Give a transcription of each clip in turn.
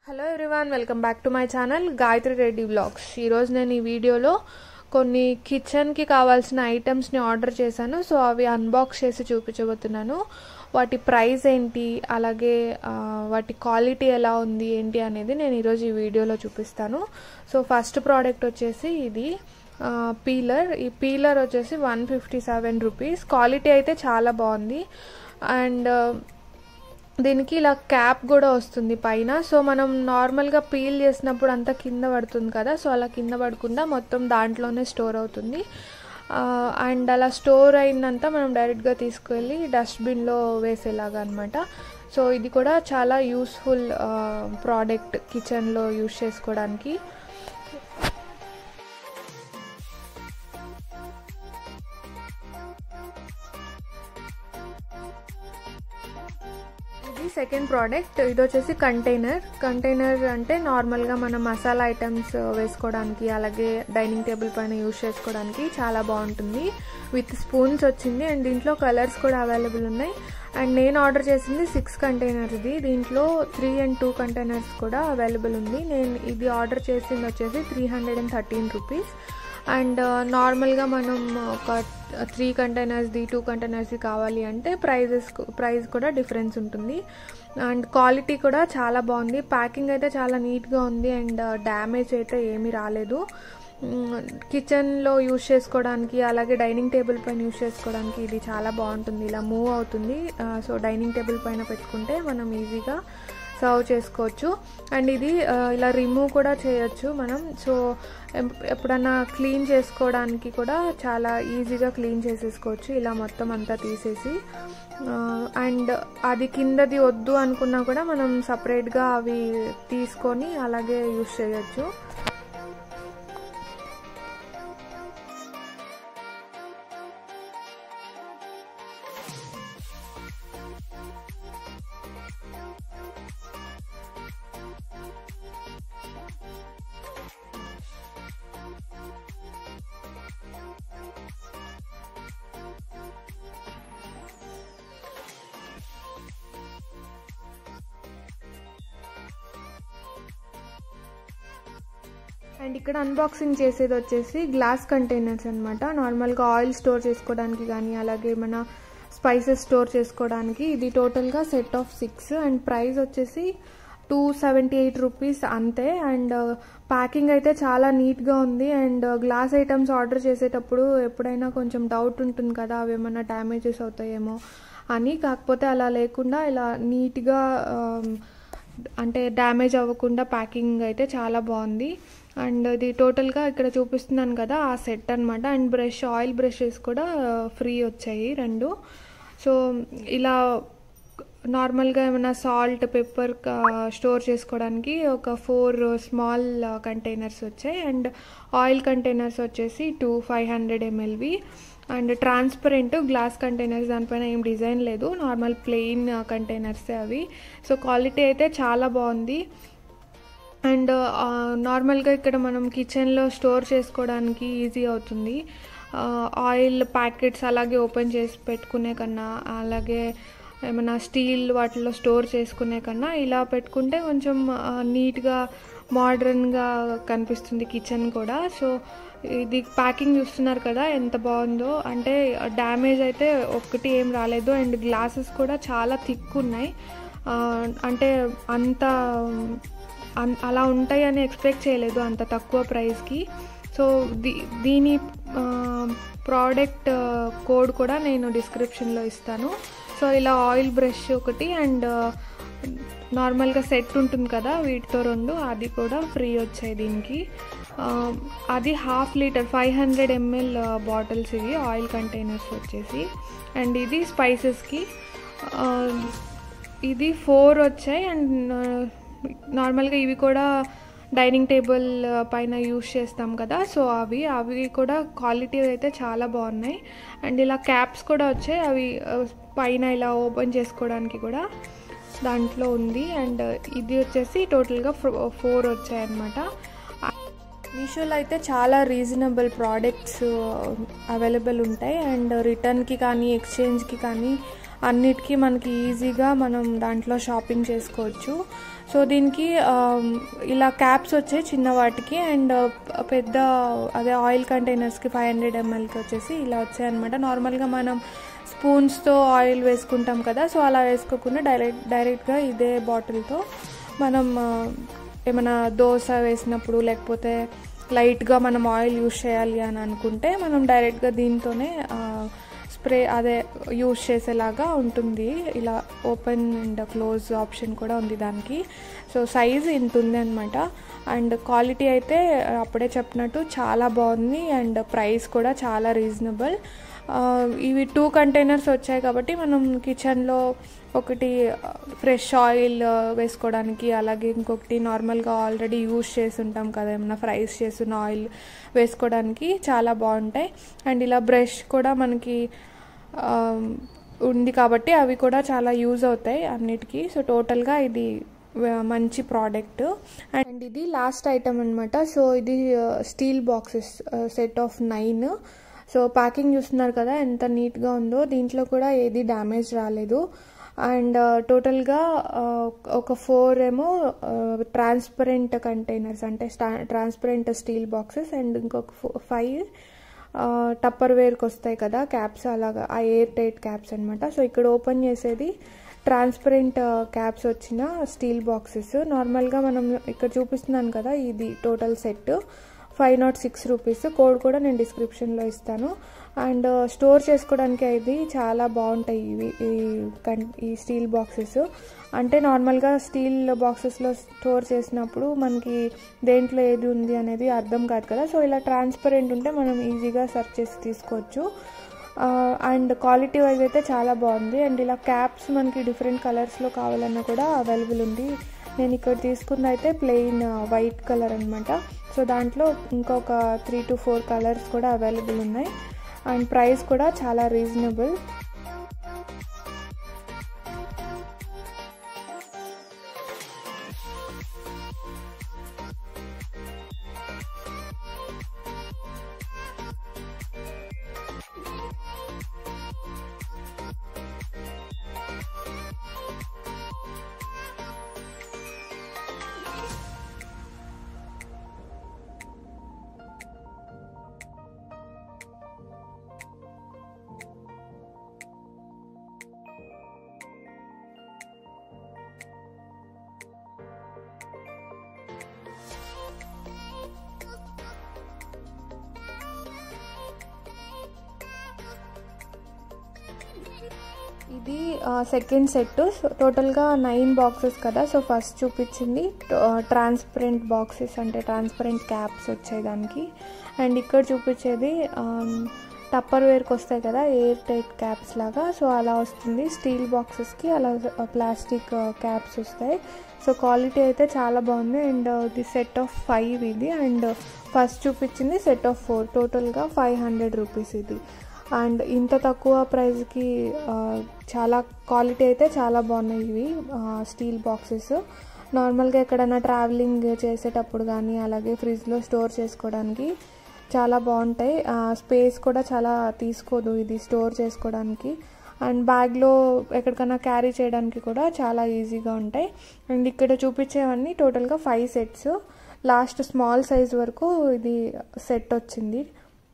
hello everyone welcome back to my channel Gayathri Reddy vlogs ఈరోజు నేను ఈ వీడియోలో కొన్ని కిచెన్కి కావాల్సిన ఐటమ్స్ని ఆర్డర్ చేశాను సో అవి అన్బాక్స్ చేసి చూపించబోతున్నాను వాటి ప్రైస్ ఏంటి అలాగే ఆ, వాటి క్వాలిటీ ఎలా ఉంది ఏంటి అనేది నేను ఈరోజు ఈ వీడియోలో చూపిస్తాను సో ఫస్ట్ ప్రోడక్ట్ వచ్చేసి ఇది పీలర్ ఈ పీలర్ వచ్చేసి one fifty seven rupees quality అయితే చాలా బాగుంది అండ్ దీనికి ఇలా క్యాప్ కూడా వస్తుంది పైన సో మనం నార్మల్గా పీల్ చేసినప్పుడు అంతా కింద పడుతుంది కదా సో అలా కింద పడకుండా మొత్తం దాంట్లోనే స్టోర్ అవుతుంది అండ్ అలా స్టోర్ అయిందంతా మనం డైరెక్ట్గా తీసుకెళ్ళి డస్ట్బిన్లో వేసేలాగా అనమాట సో ఇది కూడా చాలా యూస్ఫుల్ ప్రోడక్ట్ కిచెన్లో యూస్ చేసుకోవడానికి ఇది సెకండ్ ప్రోడక్ట్ ఇది వచ్చేసి కంటైనర్ కంటైనర్ అంటే నార్మల్గా మనం మసాలా ఐటమ్స్ వేసుకోవడానికి అలాగే డైనింగ్ టేబుల్ పైన యూస్ చేసుకోవడానికి చాలా బాగుంటుంది విత్ స్పూన్స్ వచ్చింది అండ్ దీంట్లో కలర్స్ కూడా అవైలబుల్ ఉన్నాయి అండ్ నేను ఆర్డర్ చేసింది సిక్స్ కంటైనర్ది దీంట్లో త్రీ అండ్ టూ కంటైనర్స్ కూడా అవైలబుల్ ఉంది నేను ఇది ఆర్డర్ చేసింది వచ్చేసి three hundred and thirteen rupees and నార్మల్గా మనం ఒక త్రీ కంటైనర్స్ది టూ కంటైనర్స్ది కావాలి అంటే ప్రైజెస్ ప్రైస్ కూడా డిఫరెన్స్ ఉంటుంది అండ్ క్వాలిటీ కూడా చాలా బాగుంది ప్యాకింగ్ అయితే చాలా నీట్గా ఉంది అండ్ డ్యామేజ్ అయితే ఏమీ రాలేదు కిచెన్లో యూస్ చేసుకోవడానికి అలాగే డైనింగ్ టేబుల్ పైన యూస్ చేసుకోవడానికి ఇది చాలా బాగుంటుంది ఇలా మూవ్ అవుతుంది సో డైనింగ్ టేబుల్ పైన పెట్టుకుంటే మనం ఈజీగా సర్వ్ చేసుకోవచ్చు అండ్ ఇది ఇలా రిమూవ్ కూడా చేయొచ్చు మనం సో ఎప్పుడన్నా క్లీన్ చేసుకోవడానికి కూడా చాలా ఈజీగా క్లీన్ చేసేసుకోవచ్చు ఇలా మొత్తం అంతా తీసేసి అండ్ అది కిందది వద్దు అనుకున్నా కూడా మనం సపరేట్గా అవి తీసుకొని అలాగే యూస్ చేయొచ్చు అండ్ ఇక్కడ అన్బాక్సింగ్ చేసేది వచ్చేసి గ్లాస్ కంటైనర్స్ అనమాట నార్మల్గా ఆయిల్ స్టోర్ చేసుకోవడానికి కానీ అలాగే మన స్పైసెస్ స్టోర్ చేసుకోవడానికి ఇది టోటల్గా set of six and price వచ్చేసి టూ సెవెంటీ ఎయిట్ రూపీస్ అంతే అండ్ ప్యాకింగ్ అయితే చాలా నీట్గా ఉంది అండ్ గ్లాస్ ఐటమ్స్ ఆర్డర్ చేసేటప్పుడు ఎప్పుడైనా కొంచెం డౌట్ ఉంటుంది కదా అవి ఏమైనా డ్యామేజెస్ అవుతాయేమో అని కాకపోతే అలా లేకుండా ఇలా నీట్గా అంటే డ్యామేజ్ అవ్వకుండా ప్యాకింగ్ అయితే చాలా బాగుంది అండ్ ఇది టోటల్గా ఇక్కడ చూపిస్తున్నాను కదా ఆ సెట్ అనమాట అండ్ బ్రష్ ఆయిల్ బ్రషెస్ కూడా ఫ్రీ వచ్చాయి రెండు సో ఇలా నార్మల్గా ఏమైనా సాల్ట్ పెప్పర్ స్టోర్ చేసుకోవడానికి ఒక ఫోర్ స్మాల్ కంటైనర్స్ వచ్చాయి అండ్ ఆయిల్ కంటైనర్స్ వచ్చేసి టూ ఫైవ్ హండ్రెడ్ ఎంఎల్వి అండ్ ట్రాన్స్పరెంట్ గ్లాస్ కంటైనర్స్ దానిపైన ఏం డిజైన్ లేదు నార్మల్ ప్లెయిన్ కంటైనర్సే అవి సో క్వాలిటీ అయితే చాలా బాగుంది అండ్ నార్మల్గా ఇక్కడ మనం కిచెన్లో స్టోర్ చేసుకోవడానికి ఈజీ అవుతుంది ఆయిల్ ప్యాకెట్స్ అలాగే ఓపెన్ చేసి పెట్టుకునే కన్నా అలాగే ఏమైనా స్టీల్ వాటిలో స్టోర్ చేసుకునే కన్నా ఇలా పెట్టుకుంటే కొంచెం నీట్గా మోడర్న్గా కనిపిస్తుంది కిచెన్ కూడా సో ఇది ప్యాకింగ్ చూస్తున్నారు కదా ఎంత బాగుందో అంటే డ్యామేజ్ అయితే ఒక్కటి ఏం రాలేదు అండ్ గ్లాసెస్ కూడా చాలా థిక్ ఉన్నాయి అంటే అంత అలా ఉంటాయి అని ఎక్స్పెక్ట్ చేయలేదు అంత తక్కువ ప్రైస్కి సో దీ దీని ప్రోడక్ట్ కోడ్ కూడా నేను డిస్క్రిప్షన్లో ఇస్తాను సో ఇలా ఆయిల్ బ్రష్ ఒకటి అండ్ నార్మల్గా సెట్ ఉంటుంది కదా వీటితో రెండు అది కూడా ఫ్రీ వచ్చాయి దీనికి అది half litre five hundred ML bottles ఇవి ఆయిల్ కంటైనర్స్ వచ్చేసి అండ్ ఇది స్పైసెస్కి ఇది ఫోర్ వచ్చాయి అండ్ నార్మల్గా ఇవి కూడా డైనింగ్ టేబుల్ పైన యూస్ చేస్తాం కదా సో అవి అవి కూడా క్వాలిటీ అయితే చాలా బాగున్నాయి అండ్ ఇలా క్యాప్స్ కూడా వచ్చాయి అవి పైన ఇలా ఓపెన్ చేసుకోవడానికి కూడా దాంట్లో ఉంది అండ్ ఇది వచ్చేసి టోటల్గా ఫోర్ వచ్చాయి అనమాట మీషోలో అయితే చాలా రీజనబుల్ ప్రోడక్ట్స్ అవైలబుల్ ఉంటాయి అండ్ రిటర్న్కి కానీ ఎక్స్చేంజ్కి కానీ అన్నిటికీ మనకి ఈజీగా మనం దాంట్లో షాపింగ్ చేసుకోవచ్చు సో దీనికి ఇలా క్యాప్స్ వచ్చాయి చిన్న వాటికి అండ్ పెద్ద అదే ఆయిల్ కంటైనర్స్కి ఫైవ్ హండ్రెడ్ ఎంఎల్కి వచ్చేసి ఇలా వచ్చాయన్నమాట నార్మల్గా మనం స్పూన్స్తో ఆయిల్ వేసుకుంటాం కదా సో అలా వేసుకోకుండా డైరెక్ట్ డైరెక్ట్గా ఇదే బాటిల్తో మనం ఏమైనా దోశ వేసినప్పుడు లేకపోతే లైట్గా మనం ఆయిల్ యూస్ చేయాలి అని అనుకుంటే మనం డైరెక్ట్గా దీంతోనే స్ప్రే అదే యూస్ చేసేలాగా ఉంటుంది ఇలా ఓపెన్ అండ్ క్లోజ్ ఆప్షన్ కూడా ఉంది దానికి సో సైజ్ ఇంత ఉంది అనమాట అండ్ క్వాలిటీ అయితే అప్పుడే చెప్పినట్టు చాలా బాగుంది అండ్ ప్రైస్ కూడా చాలా రీజనబుల్ ఇవి టూ కంటైనర్స్ వచ్చాయి కాబట్టి మనం కిచెన్లో ఒకటి ఫ్రెష్ ఆయిల్ వేసుకోవడానికి అలాగే ఇంకొకటి నార్మల్గా ఆల్రెడీ యూస్ చేసి ఉంటాం కదా ఏమన్నా ఫ్రైస్ చేసిన ఆయిల్ వేసుకోవడానికి చాలా బాగుంటాయి అండ్ ఇలా బ్రష్ కూడా మనకి ఉంది కాబట్టి అవి కూడా చాలా యూజ్ అవుతాయి అన్నిటికీ సో టోటల్గా ఇది మంచి ప్రోడక్ట్ అండ్ ఇది లాస్ట్ ఐటమ్ అనమాట సో ఇది steel boxes set of nine so packing చూస్తున్నారు కదా ఎంత నీట్గా ఉందో దీంట్లో కూడా ఏది డ్యామేజ్ రాలేదు అండ్ టోటల్గా ఒక ఫోర్ ఏమో ట్రాన్స్పరెంట్ కంటైనర్స్ అంటే ట్రాన్స్పరెంట్ స్టీల్ బాక్సెస్ అండ్ ఇంకొక ఫైవ్ టప్పర్ వేర్కి వస్తాయి కదా క్యాప్స్ అలాగా ఆ ఎయిర్ టైట్ క్యాప్స్ అనమాట సో ఇక్కడ ఓపెన్ చేసేది ట్రాన్స్పరెంట్ క్యాప్స్ వచ్చిన స్టీల్ బాక్సెస్ నార్మల్గా మనం ఇక్కడ చూపిస్తున్నాను కదా ఇది total set five nought six rupees code కూడా నేను డిస్క్రిప్షన్లో ఇస్తాను అండ్ స్టోర్ చేసుకోవడానికి ఇది చాలా బాగుంటాయి ఇవి ఈ స్టీల్ బాక్సెస్ అంటే నార్మల్గా స్టీల్ బాక్సెస్లో స్టోర్ చేసినప్పుడు మనకి దేంట్లో ఏది ఉంది అనేది అర్థం కాదు కదా సో ఇలా ట్రాన్స్పరెంట్ ఉంటే మనం ఈజీగా సెర్చ్ చేసి తీసుకోవచ్చు అండ్ క్వాలిటీ వైజ్ అయితే చాలా బాగుంది అండ్ ఇలా క్యాప్స్ మనకి డిఫరెంట్ కలర్స్లో కావాలన్నా కూడా అవైలబుల్ ఉంది నేను ఇక్కడ తీసుకుంది అయితే ప్లెయిన్ వైట్ కలర్ అనమాట సో దాంట్లో ఇంకొక త్రీ టు ఫోర్ కలర్స్ కూడా అవైలబుల్ ఉన్నాయి అండ్ ప్రైస్ కూడా చాలా రీజనబుల్ ఇది సెకండ్ సెట్ టోటల్గా నైన్ బాక్సెస్ కదా సో ఫస్ట్ చూపించింది ట్రాన్స్పరెంట్ బాక్సెస్ అంటే ట్రాన్స్పరెంట్ క్యాప్స్ వచ్చాయి దానికి అండ్ ఇక్కడ చూపించేది టప్పర్ వేర్కి వస్తాయి కదా ఎయిర్ టైట్ క్యాప్స్ లాగా సో అలా వస్తుంది స్టీల్ బాక్సెస్కి అలా ప్లాస్టిక్ క్యాప్స్ వస్తాయి సో క్వాలిటీ అయితే చాలా బాగుంది and the set of five ఇది అండ్ ఫస్ట్ చూపించింది సెట్ ఆఫ్ ఫోర్ టోటల్గా ఫైవ్ హండ్రెడ్ రూపీస్ ఇది అండ్ ఇంత తక్కువ ప్రైస్కి చాలా క్వాలిటీ అయితే చాలా బాగున్నాయి ఇవి స్టీల్ బాక్సెస్ నార్మల్గా ఎక్కడైనా ట్రావెలింగ్ చేసేటప్పుడు కానీ అలాగే ఫ్రిడ్జ్లో స్టోర్ చేసుకోవడానికి చాలా బాగుంటాయి స్పేస్ కూడా చాలా తీసుకోదు ఇది స్టోర్ చేసుకోవడానికి అండ్ బ్యాగ్లో ఎక్కడికైనా క్యారీ చేయడానికి కూడా చాలా ఈజీగా ఉంటాయి అండ్ ఇక్కడ చూపించేవన్నీ టోటల్గా five sets last small size వరకు ఇది సెట్ వచ్చింది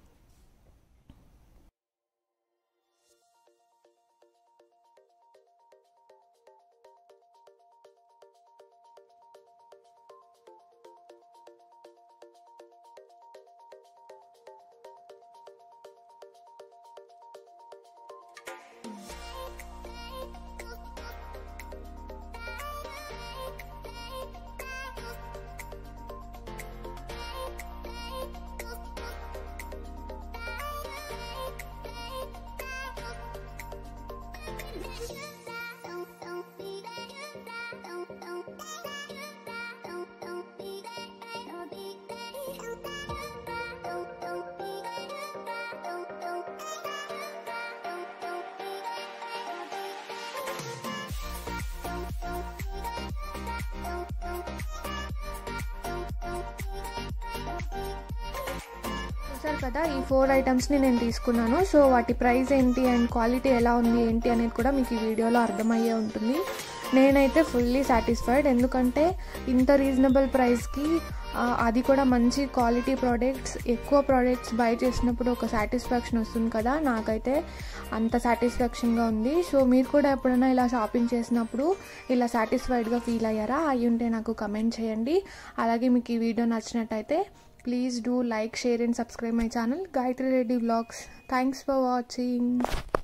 చూసారు కదా ఈ ఫోర్ ఐటమ్స్ని నేను తీసుకున్నాను సో వాటి ప్రైస్ ఏంటి అండ్ క్వాలిటీ ఎలా ఉంది ఏంటి అనేది కూడా మీకు ఈ వీడియోలో అర్థమయ్యే ఉంటుంది నేనైతే ఫుల్లీ సాటిస్ఫైడ్ ఎందుకంటే ఇంత రీజనబుల్ ప్రైస్కి అది కూడా మంచి క్వాలిటీ ప్రోడక్ట్స్ ఎక్కువ ప్రోడక్ట్స్ బై చేసినప్పుడు ఒక సాటిస్ఫాక్షన్ వస్తుంది కదా నాకైతే అంత సాటిస్ఫాక్షన్గా ఉంది సో మీరు కూడా ఎప్పుడైనా ఇలా షాపింగ్ చేసినప్పుడు ఇలా సాటిస్ఫైడ్గా ఫీల్ అయ్యారా అయ్యి ఉంటే నాకు కమెంట్ చేయండి అలాగే మీకు ఈ వీడియో నచ్చినట్టయితే please do like share and subscribe my channel Gayathri Reddy vlogs thanks for watching